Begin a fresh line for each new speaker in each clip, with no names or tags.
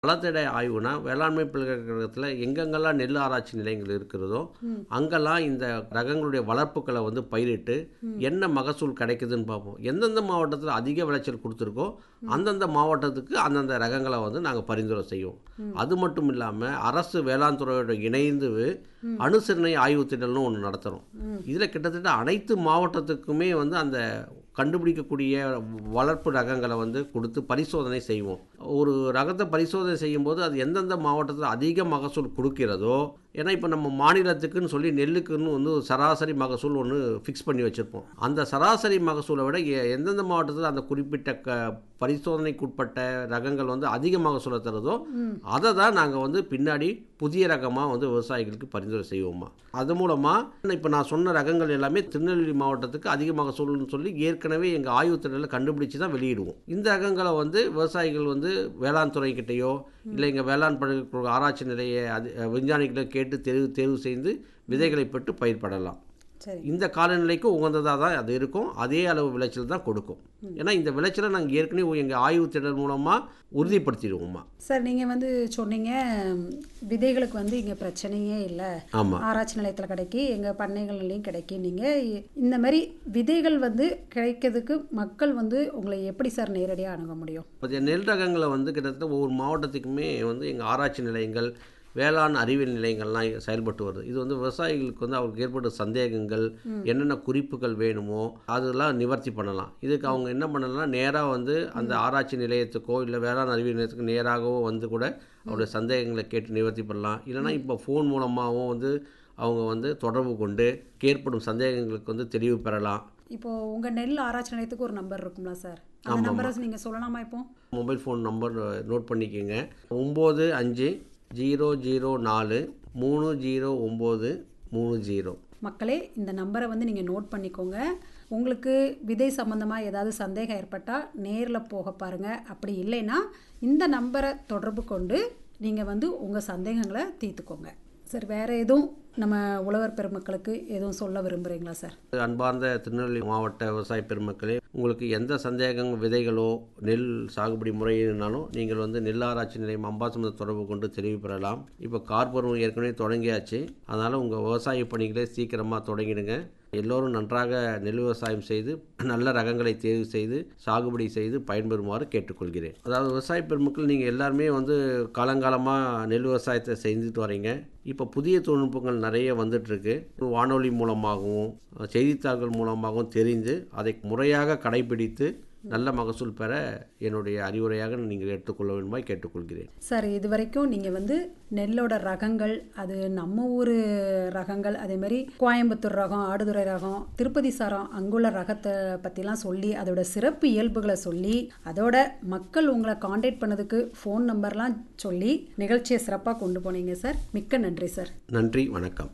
வளத்தடை ஆய்வுனா வேளாண்மை பல்கலைக்கழகத்தில் எங்கெங்கெல்லாம் நெல் ஆராய்ச்சி நிலையங்கள் இருக்கிறதோ அங்கெல்லாம் இந்த ரகங்களுடைய வளர்ப்புகளை வந்து பயிரிட்டு என்ன மகசூல் கிடைக்குதுன்னு பார்ப்போம் எந்தெந்த மாவட்டத்தில் அதிக விளைச்சல் கொடுத்துருக்கோ அந்தந்த மாவட்டத்துக்கு அந்தந்த ரகங்களை வந்து நாங்கள் பரிந்துரை செய்வோம் அது மட்டும் இல்லாமல் அரசு வேளாண் துறையோட இணைந்து அனுசரணை ஆய்வு திட்டம்னு ஒன்று நடத்துகிறோம் இதில் கிட்டத்தட்ட அனைத்து மாவட்டத்துக்குமே வந்து அந்த கண்டுபிடிக்கக்கூடிய வளர்ப்பு ரகங்களை வந்து கொடுத்து பரிசோதனை செய்வோம் ஒரு ரகத்தை பரிசோதனை செய்யும்போது அது எந்தெந்த மாவட்டத்தில் அதிக மகசூல் கொடுக்கிறதோ ஏன்னா இப்போ நம்ம மாநிலத்துக்குன்னு சொல்லி நெல்லுக்குன்னு வந்து ஒரு சராசரி மகசூல் ஒன்று ஃபிக்ஸ் பண்ணி வச்சுருப்போம் அந்த சராசரி மகசூலை விட எ- எந்தெந்த மாவட்டத்தில் அந்த குறிப்பிட்ட க பரிசோதனைக்குட்பட்ட ரகங்கள் வந்து அதிக மகசூலை தருதோ அதை தான் நாங்கள் வந்து பின்னாடி புதிய ரகமாக வந்து விவசாயிகளுக்கு பரிந்துரை செய்வோமா அது மூலமாக இப்போ நான் சொன்ன ரகங்கள் எல்லாமே திருநெல்வேலி மாவட்டத்துக்கு அதிக மகசூல்னு சொல்லி ஏற்கனவே எங்கள் ஆய்வுத்திட்டத்தில் கண்டுபிடிச்சு தான் வெளியிடுவோம் இந்த ரகங்களை வந்து விவசாயிகள் வந்து வேளாண் துறைக்கிட்டேயோ இல்லை எங்கள் வேளாண் பல்கலைக்கழக ஆராய்ச்சி நிலைய அது விஞ்ஞானிகளை கேட்டு தேர்வு தேர்வு செய்து விதைகளை பெற்று பயிர்படலாம்
சரி
இந்த காலநிலைக்கு உகந்ததாக தான் அது இருக்கும் அதே அளவு விளைச்சல் தான் கொடுக்கும் ஏன்னா இந்த விளைச்சலை நாங்கள் ஏற்கனவே எங்கள் ஆய்வு திட்டம் மூலமாக உறுதிப்படுத்திடுவோம்மா
சார் நீங்கள் வந்து சொன்னீங்க ம், விதைகளுக்கு வந்து இங்கே பிரச்சனையே இல்லை
ஆமாம்
ஆராய்ச்சி நிலையத்தில் கிடைக்கி எங்கள் பண்ணைகள்லையும் கிடைக்கி நீங்கள் இந்த மாதிரி விதைகள் வந்து கிடைக்கிறதுக்கு மக்கள் வந்து உங்களை எப்படி சார் நேரடியாக அணுக முடியும்
இப்போ நெல் ரகங்களை வந்து கிட்டத்தட்ட ஒவ்வொரு மாவட்டத்துக்குமே வந்து எங்கள் ஆராய்ச்சி நிலையங்கள் வேளாண் அறிவியல் நிலையங்கள்லாம் செயல்பட்டு வருது இது வந்து விவசாயிகளுக்கு வந்து அவங்களுக்கு ஏற்பட்ட சந்தேகங்கள் என்னென்ன குறிப்புகள் வேணுமோ அதெல்லாம் நிவர்த்தி பண்ணலாம் இதுக்கு அவங்க என்ன பண்ணலாம் நேராக வந்து அந்த ஆராய்ச்சி நிலையத்துக்கோ இல்லை வேளாண் அறிவியல் நிலையத்துக்கு நேராகவோ வந்து கூட அவருடைய சந்தேகங்களை கேட்டு நிவர்த்தி பண்ணலாம் இல்லைன்னா இப்போ ஃபோன் மூலமாகவும் வந்து அவங்க வந்து தொடர்பு கொண்டு ஏற்படும் சந்தேகங்களுக்கு வந்து தெளிவு பெறலாம்
இப்போது உங்கள் நெல் ஆராய்ச்சி நிலையத்துக்கு ஒரு நம்பர் இருக்குங்களா சார் அந்த நம்பரை நீங்கள் சொல்லலாமா இப்போ
மொபைல் ஃபோன் நம்பர் நோட் பண்ணிக்கோங்க ஒம்பது அஞ்சு ஜீரோ ஜீரோ நாலு மூணு ஜீரோ ஒம்பது மூணு ஜீரோ
மக்களே இந்த நம்பரை வந்து நீங்கள் நோட் பண்ணிக்கோங்க உங்களுக்கு விதை சம்மந்தமாக ஏதாவது சந்தேகம் ஏற்பட்டால் நேரில் போக பாருங்கள் அப்படி இல்லைன்னா இந்த நம்பரை தொடர்பு கொண்டு நீங்கள் வந்து உங்கள் சந்தேகங்களை தீர்த்துக்கோங்க சார் வேறு எதுவும் நம்ம உழவர் பெருமக்களுக்கு எதுவும் சொல்ல விரும்புகிறீங்களா சார்
அன்பார்ந்த திருநெல்வேலி மாவட்ட விவசாய பெருமக்களே உங்களுக்கு எந்த சந்தேகம் விதைகளோ நெல் சாகுபடி முறையினாலும் நீங்கள் வந்து நெல் ஆராய்ச்சி நிலையம் அம்பாசமுத தொடர்பு கொண்டு தெளிவு பெறலாம் இப்போ கார்பருவம் ஏற்கனவே தொடங்கியாச்சு அதனால் உங்கள் விவசாய பணிகளை சீக்கிரமாக தொடங்கிடுங்க எல்லோரும் நன்றாக நெல் விவசாயம் செய்து நல்ல ரகங்களை தேர்வு செய்து சாகுபடி செய்து பயன்பெறுமாறு கேட்டுக்கொள்கிறேன் அதாவது விவசாய பெருமக்கள் நீங்கள் எல்லாருமே வந்து காலங்காலமாக நெல் விவசாயத்தை செஞ்சுட்டு வரீங்க இப்போ புதிய தொழில்நுட்பங்கள் நிறைய வந்துட்டுருக்கு வானொலி மூலமாகவும் செய்தித்தாள்கள் மூலமாகவும் தெரிந்து அதை முறையாக கடைபிடித்து நல்ல மகசூல் பெற என்னுடைய அறிவுரையாக நீங்கள் எடுத்துக்கொள்ள வேண்டுமாய் கேட்டுக்கொள்கிறேன்
சார் இது வரைக்கும் நீங்கள் வந்து நெல்லோட ரகங்கள் அது நம்ம ஊர் ரகங்கள் அதே மாதிரி கோயம்புத்தூர் ரகம் ஆடுதுறை ரகம் திருப்பதி சாரம் அங்குள்ள ரகத்தை பற்றிலாம் சொல்லி அதோட சிறப்பு இயல்புகளை சொல்லி அதோட மக்கள் உங்களை காண்டாக்ட் பண்ணதுக்கு ஃபோன் நம்பர்லாம் சொல்லி நிகழ்ச்சியை சிறப்பாக கொண்டு போனீங்க சார் மிக்க நன்றி சார்
நன்றி வணக்கம்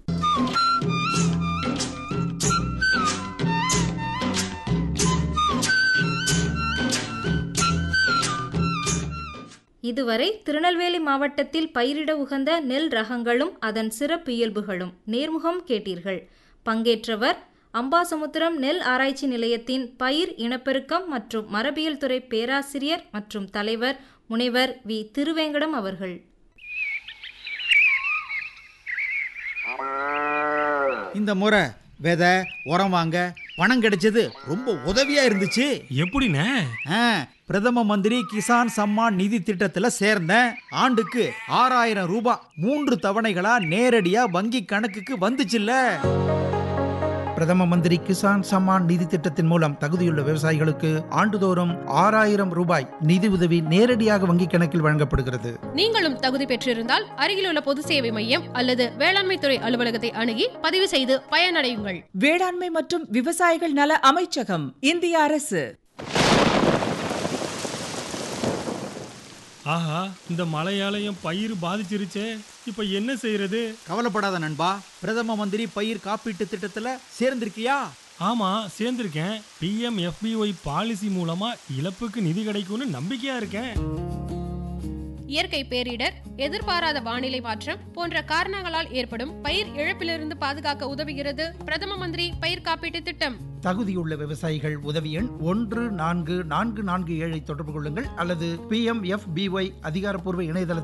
இதுவரை திருநெல்வேலி மாவட்டத்தில் பயிரிட உகந்த நெல் ரகங்களும் அதன் சிறப்பு இயல்புகளும் நேர்முகம் கேட்டீர்கள் பங்கேற்றவர் அம்பாசமுத்திரம் நெல் ஆராய்ச்சி நிலையத்தின் பயிர் இனப்பெருக்கம் மற்றும் மரபியல் துறை பேராசிரியர் மற்றும் தலைவர் முனைவர் வி திருவேங்கடம் அவர்கள்
இந்த முறை விதை உரம் வாங்க பணம் கிடைச்சது ரொம்ப உதவியா இருந்துச்சு
எப்படிண்ணே
ஆ, பிரதம மந்திரி கிசான் சம்மான் நிதி திட்டத்துல சேர்ந்தேன் ஆண்டுக்கு ஆறாயிரம் ரூபாய் மூன்று தவணைகளா நேரடியா வங்கி கணக்குக்கு வந்துச்சுல்ல
பிரதம மந்திரி கிசான் சம்மான் நிதி திட்டத்தின் மூலம் தகுதியுள்ள விவசாயிகளுக்கு ஆண்டுதோறும் ஆறாயிரம் ரூபாய் நிதி உதவி நேரடியாக வங்கிக் கணக்கில் வழங்கப்படுகிறது
நீங்களும் தகுதி பெற்றிருந்தால் அருகிலுள்ள பொது சேவை மையம் அல்லது வேளாண்மை துறை அலுவலகத்தை அணுகி பதிவு செய்து பயனடையுங்கள்
வேளாண்மை மற்றும் விவசாயிகள் நல அமைச்சகம் இந்திய அரசு
ஆஹா இந்த மழையால என் பயிர் பாதிச்சிருச்சே இப்ப என்ன செய்யறது
கவலைப்படாத நண்பா பிரதம மந்திரி பயிர் காப்பீட்டு திட்டத்துல சேர்ந்திருக்கியா
ஆமா சேர்ந்திருக்கேன் பிஎம் எஃபிஒய் பாலிசி மூலமா இழப்புக்கு நிதி கிடைக்கும்னு நம்பிக்கையா இருக்கேன்
இயற்கை பேரிடர் எதிர்பாராத வானிலை மாற்றம் போன்ற காரணங்களால் ஏற்படும் பயிர் இழப்பிலிருந்து பாதுகாக்க உதவுகிறது பிரதம மந்திரி பயிர் காப்பீட்டு திட்டம்
தகுதியுள்ள விவசாயிகள் உதவி எண் ஒன்று நான்கு நான்கு நான்கு ஏழை தொடர்பு கொள்ளுங்கள் அல்லது பி எம் எஃப் பிஒய் அதிகாரப்பூர்வ இணையதள